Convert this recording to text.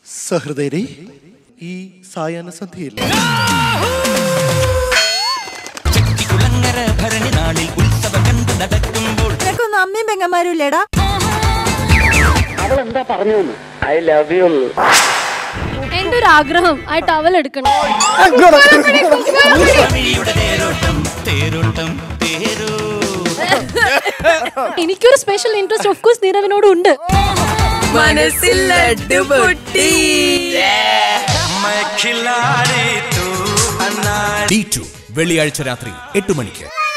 സഹൃദയരെ ഈ സായാഹ്ന സന്ധ്യയിൽ കുളങ്ങര ഭരണി നാളിൽ ഉത്സവം കണ്ടു നടക്കുമ്പോൾ നിനക്കൊന്നും അമ്മയും പെങ്ങന്മാരും ഇല്ലേടാ എന്റെ ഒരു ആഗ്രഹം ആ ടവൽ എടുക്കണം തമിഴിയുടെ തേരോട്ടം തേരോട്ടം തേരോ എനിക്കൊരു സ്പെഷ്യൽ ഇൻട്രസ്റ്റ് ഓഫ് കോഴ്സ് നീരവിനോടും ഉണ്ട് മനസ്സിൽ ലഡ്ഡു പൊട്ടി मैं खिलाड़ी तू अनाड़ी ഡി ടു വെള്ളിയാഴ്ച രാത്രി എട്ട് മണിക്ക്